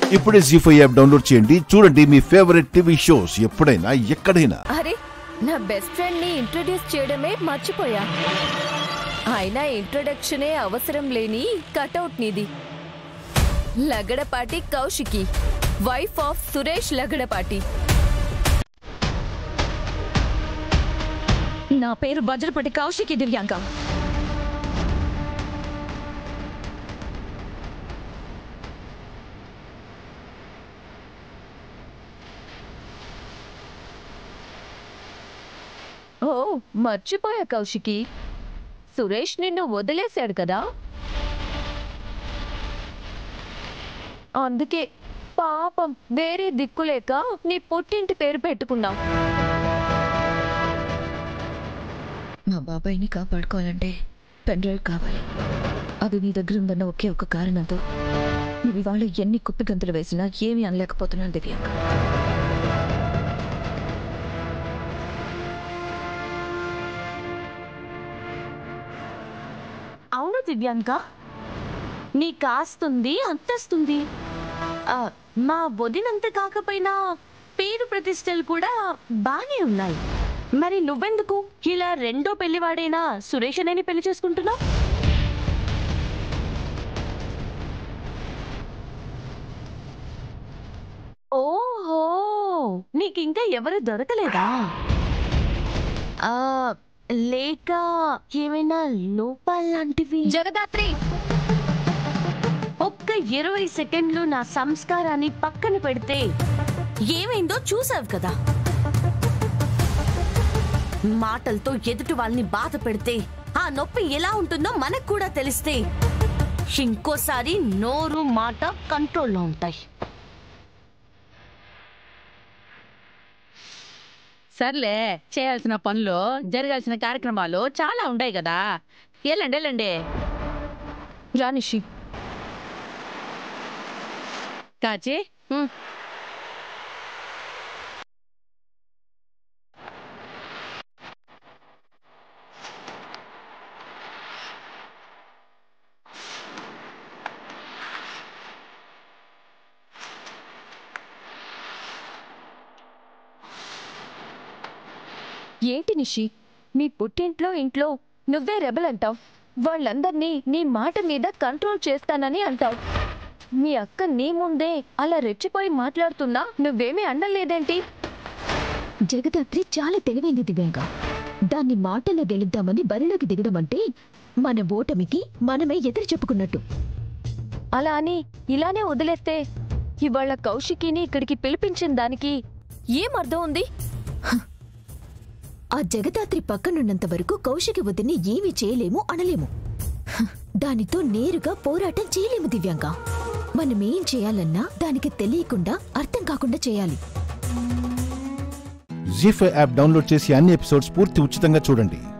ఇప్పుడే G five app download చేయండి చూడండి మీ ఫేవరెట్ టీవీ షోస్ ఎప్పుడైనా ఎక్కడైనా అరే నా బెస్ట్ ఫ్రెండ్ ని ఇంట్రొడ్యూస్ చేయడమే మర్చిపోయా అయినా ఇంట్రొడక్షనే అవసరం లేని కటౌట్ నీది లగడపాటి కౌశికి వైఫ్ ఆఫ్ సురేష్ లగడపాటి నా పేరు భద్రపటి కౌశికి దివ్యాంక ఓ మర్చిపోయా కౌశికి సురేష్ నిన్ను వదిలేశాడు కదా అందుకే పాపం వేరే దిక్కులేక నీ పుట్టింటి పేరు పెట్టుకున్నాం మా బాబాయ్ని కాపాడుకోవాలంటే పెన్ డ్రైవ్ కావాలి అది నీ దగ్గర ఉందన్న ఒకే ఒక కారణంతో నువ్వు ఇవాళ ఎన్ని కుప్పి గంతులు వేసినా ఏమీ అనలేకపోతున్నాను దివ్యాంక అవును దివ్యాంక నీ కాస్తుంది అంతస్తుంది ఆ, మా వదినంత కాకపోయినా పేరు ప్రతిష్టలు కూడా బానే ఉన్నాయి మరి నువ్వెందుకు ఇలా రెండో పెళ్లివాడైనా సురేష్ అనేని పెళ్లి చేసుకుంటున్నావు ఓహో నీకు ఇంకా ఎవరు దొరకలేదా ఆ, లేక ఏమైనా లోపాలు లాంటివి జగదాత్రి ఒక్క ఇరవై సెకండ్లు నా సంస్కారాన్ని పక్కన పెడితే ఏమైందో చూసావు కదా మాటలతో ఎదుటి వాళ్ళని బాధ పెడితే ఆ నొప్పి ఎలా ఉంటుందో మనకు కూడా తెలిస్తే ఇంకోసారి నోరు మాట కంట్రోల్లో ఉంటాయి సర్లే చేయాల్సిన పనులు జరగాల్సిన కార్యక్రమాలు చాలా ఉన్నాయి కదా వెళ్ళండి వెళ్ళండి రానిషి కాచి హ్మ్. ఏంటి నిషి నీ పుట్టింట్లో ఇంట్లో నువ్వే రెబల్ అంటావు వాళ్ళందర్నీ నీ మాట మీద కంట్రోల్ చేస్తానని అంటావు మీ అక్క నీ ముందే అలా రెచ్చిపోయి మాట్లాడుతున్నా నువ్వేమీ అండలేదేంటి జగదాత్రి చాలా తెలివైంది దివ్యాంక దాన్ని మాటల్లో గెలుద్దామని బరిలోకి దిగడం అంటే మన ఓటమికి మనమే ఎదురు చెప్పుకున్నట్టు అలా అని ఇలానే వదిలేస్తే ఇవాళ కౌశికిని ఇక్కడికి పిలిపించిన దానికి ఏం అర్థం ఉంది ఆ జగదాత్రి పక్కనున్నంత వరకు కౌశికి వదిని ఏమీ చేయలేము అనలేము హ, దానితో నేరుగా పోరాటం చేయలేము దివ్యాంక మనమేం చేయాలన్నా దానికి తెలియకుండా అర్థం కాకుండా చేయాలి జీ ఫైవ్ యాప్ డౌన్లోడ్ చేసి అన్ని ఎపిసోడ్స్ పూర్తి ఉచితంగా చూడండి